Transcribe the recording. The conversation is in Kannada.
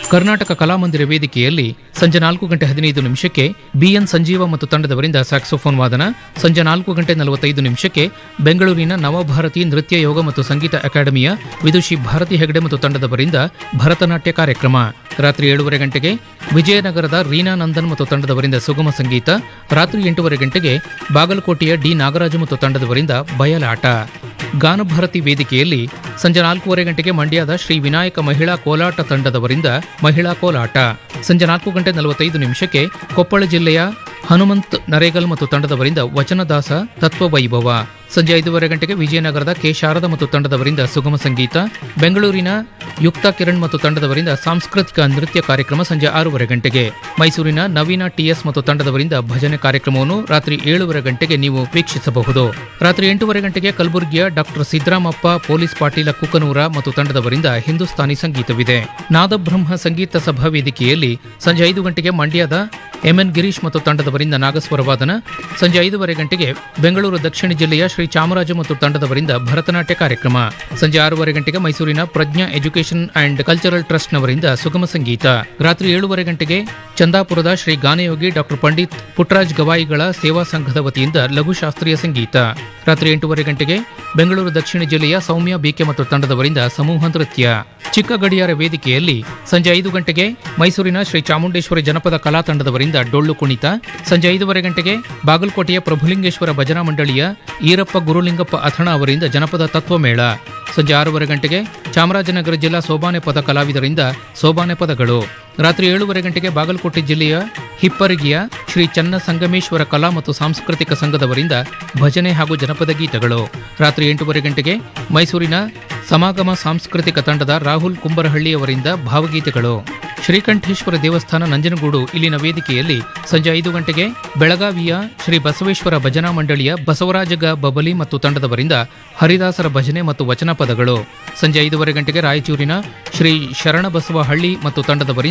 ಕರ್ನಾಟಕ ಕಲಾಮಂದಿರ ವೇದಿಕೆಯಲ್ಲಿ ಸಂಜೆ ನಾಲ್ಕು ಗಂಟೆ ಹದಿನೈದು ನಿಮಿಷಕ್ಕೆ ಬಿಎನ್ ಸಂಜೀವ ಮತ್ತು ತಂಡದವರಿಂದ ಸ್ಯಾಕ್ಸೋಫೋನ್ ವಾದನ ಸಂಜೆ ನಾಲ್ಕು ಗಂಟೆ ನಲವತ್ತೈದು ನಿಮಿಷಕ್ಕೆ ಬೆಂಗಳೂರಿನ ನವಭಾರತಿ ನೃತ್ಯ ಯೋಗ ಮತ್ತು ಸಂಗೀತ ಅಕಾಡೆಮಿಯ ವಿದುಷಿ ಭಾರತಿ ಹೆಗಡೆ ಮತ್ತು ತಂಡದವರಿಂದ ಭರತನಾಟ್ಯ ಕಾರ್ಯಕ್ರಮ ರಾತ್ರಿ ಏಳುವರೆ ಗಂಟೆಗೆ ವಿಜಯನಗರದ ರೀನಾ ನಂದನ್ ಮತ್ತು ತಂಡದವರಿಂದ ಸುಗಮ ಸಂಗೀತ ರಾತ್ರಿ ಎಂಟೂವರೆ ಗಂಟೆಗೆ ಬಾಗಲಕೋಟೆಯ ಡಿ ನಾಗರಾಜು ಮತ್ತು ತಂಡದವರಿಂದ ಬಯಲಾಟ ಗಾನಭಾರತಿ ವೇದಿಕೆಯಲ್ಲಿ ಸಂಜೆ ನಾಲ್ಕೂವರೆ ಗಂಟೆಗೆ ಮಂಡ್ಯದ ಶ್ರೀ ವಿನಾಯಕ ಮಹಿಳಾ ಕೋಲಾಟ ತಂಡದವರಿಂದ ಮಹಿಳಾ ಕೋಲಾಟ ಸಂಜೆ ನಾಲ್ಕು ಗಂಟೆ ನಲವತ್ತೈದು ನಿಮಿಷಕ್ಕೆ ಕೊಪ್ಪಳ ಜಿಲ್ಲೆಯ ಹನುಮಂತ್ ನರೇಗಲ್ ಮತ್ತು ತಂಡದವರಿಂದ ವಚನದಾಸ ತತ್ವವೈಭವ ಸಂಜೆ ಐದೂವರೆ ಗಂಟೆಗೆ ವಿಜಯನಗರದ ಕೆ ಶಾರದ ಮತ್ತು ತಂಡದವರಿಂದ ಸುಗಮ ಸಂಗೀತ ಬೆಂಗಳೂರಿನ ಯುಕ್ತ ಕಿರಣ್ ಮತ್ತು ತಂಡದವರಿಂದ ಸಾಂಸ್ಕೃತಿಕ ನೃತ್ಯ ಕಾರ್ಯಕ್ರಮ ಸಂಜೆ ಆರೂವರೆ ಗಂಟೆಗೆ ಮೈಸೂರಿನ ನವೀನ ಟಿಎಸ್ ಮತ್ತು ತಂಡದವರಿಂದ ಭಜನೆ ಕಾರ್ಯಕ್ರಮವನ್ನು ರಾತ್ರಿ ಏಳುವರೆ ಗಂಟೆಗೆ ನೀವು ವೀಕ್ಷಿಸಬಹುದು ರಾತ್ರಿ ಎಂಟೂವರೆ ಗಂಟೆಗೆ ಕಲಬುರಗಿಯ ಡಾಕ್ಟರ್ ಸಿದ್ದರಾಮಪ್ಪ ಪೊಲೀಸ್ ಪಾಟೀಲ ಕುಕನೂರ ಮತ್ತು ತಂಡದವರಿಂದ ಹಿಂದೂಸ್ತಾನಿ ಸಂಗೀತವಿದೆ ನಾದಬ್ರಹ್ಮ ಸಂಗೀತ ಸಭಾ ವೇದಿಕೆಯಲ್ಲಿ ಸಂಜೆ ಐದು ಗಂಟೆಗೆ ಮಂಡ್ಯದ ಎಂಎನ್ ಗಿರೀಶ್ ಮತ್ತು ತಂಡದವರಿಂದ ನಾಗಸ್ವರ ವಾದನ ಸಂಜೆ ಐದೂವರೆ ಗಂಟೆಗೆ ಬೆಂಗಳೂರು ದಕ್ಷಿಣ ಜಿಲ್ಲೆಯ ಶ್ರೀ ಚಾಮರಾಜ ಮತ್ತು ತಂಡದವರಿಂದ ಭರತನಾಟ್ಯ ಕಾರ್ಯಕ್ರಮ ಸಂಜೆ ಆರೂವರೆ ಗಂಟೆಗೆ ಮೈಸೂರಿನ ಪ್ರಜ್ಞಾ ಎಜುಕೇಷನ್ ಅಂಡ್ ಕಲ್ಚರಲ್ ಟ್ರಸ್ಟ್ನವರಿಂದ ಸುಗಮ ಸಂಗೀತ ರಾತ್ರಿ ಏಳುವರೆ ಗಂಟೆಗೆ ಚಂದಾಪುರದ ಶ್ರೀ ಗಾನಯೋಗಿ ಡಾಕ್ಟರ್ ಪಂಡಿತ್ ಪುಟ್ಟರಾಜ್ ಗವಾಯಿಗಳ ಸೇವಾ ಸಂಘದ ವತಿಯಿಂದ ಲಘು ಶಾಸ್ತ್ರೀಯ ಸಂಗೀತ ರಾತ್ರಿ ಎಂಟೂವರೆ ಗಂಟೆಗೆ ಬೆಂಗಳೂರು ದಕ್ಷಿಣ ಜಿಲ್ಲೆಯ ಸೌಮ್ಯ ಬಿಕೆ ಮತ್ತು ತಂಡದವರಿಂದ ಸಮೂಹ ನೃತ್ಯ ಚಿಕ್ಕ ಗಡಿಯಾರ ವೇದಿಕೆಯಲ್ಲಿ ಸಂಜೆ ಐದು ಗಂಟೆಗೆ ಮೈಸೂರಿನ ಶ್ರೀ ಚಾಮುಂಡೇಶ್ವರಿ ಜನಪದ ಕಲಾ ತಂಡದವರಿಂದ ಡೊಳ್ಳು ಕುಣಿತ ಸಂಜೆ ಐದೂವರೆ ಗಂಟೆಗೆ ಬಾಗಲಕೋಟೆಯ ಪ್ರಭುಲಿಂಗೇಶ್ವರ ಭಜನಾ ಮಂಡಳಿಯ ಈರಪ್ಪ ಗುರುಲಿಂಗಪ್ಪ ಅಥಣ ಅವರಿಂದ ಜನಪದ ತತ್ವಮೇಳ ಸಂಜೆ ಆರೂವರೆ ಗಂಟೆಗೆ ಚಾಮರಾಜನಗರ ಜಿಲ್ಲಾ ಸೋಬಾನೆ ಪದ ಕಲಾವಿದರಿಂದ ಸೋಬಾನೆ ಪದಗಳು ರಾತ್ರಿ ಏಳುವರೆ ಗಂಟೆಗೆ ಬಾಗಲಕೋಟೆ ಜಿಲ್ಲೆಯ ಹಿಪ್ಪರಿಗಿಯ ಶ್ರೀ ಚನ್ನ ಸಂಗಮೇಶ್ವರ ಕಲಾ ಮತ್ತು ಸಾಂಸ್ಕೃತಿಕ ಸಂಘದವರಿಂದ ಭಜನೆ ಹಾಗೂ ಜನಪದ ಗೀತೆಗಳು ರಾತ್ರಿ ಎಂಟೂವರೆ ಗಂಟೆಗೆ ಮೈಸೂರಿನ ಸಮಾಗಮ ಸಾಂಸ್ಕೃತಿಕ ತಂಡದ ರಾಹುಲ್ ಕುಂಬರಹಳ್ಳಿಯವರಿಂದ ಭಾವಗೀತೆಗಳು ಶ್ರೀಕಂಠೇಶ್ವರ ದೇವಸ್ಥಾನ ನಂಜನಗೂಡು ಇಲ್ಲಿನ ವೇದಿಕೆಯಲ್ಲಿ ಸಂಜೆ ಐದು ಗಂಟೆಗೆ ಬೆಳಗಾವಿಯ ಶ್ರೀ ಬಸವೇಶ್ವರ ಭಜನಾ ಮಂಡಳಿಯ ಬಸವರಾಜಗ ಬಬಲಿ ಮತ್ತು ತಂಡದವರಿಂದ ಹರಿದಾಸರ ಭಜನೆ ಮತ್ತು ವಚನ ಪದಗಳು ಸಂಜೆ ಐದೂವರೆ ಗಂಟೆಗೆ ರಾಯಚೂರಿನ ಶ್ರೀ ಶರಣಬಸವ ಹಳ್ಳಿ ಮತ್ತು ತಂಡದವರಿಂದ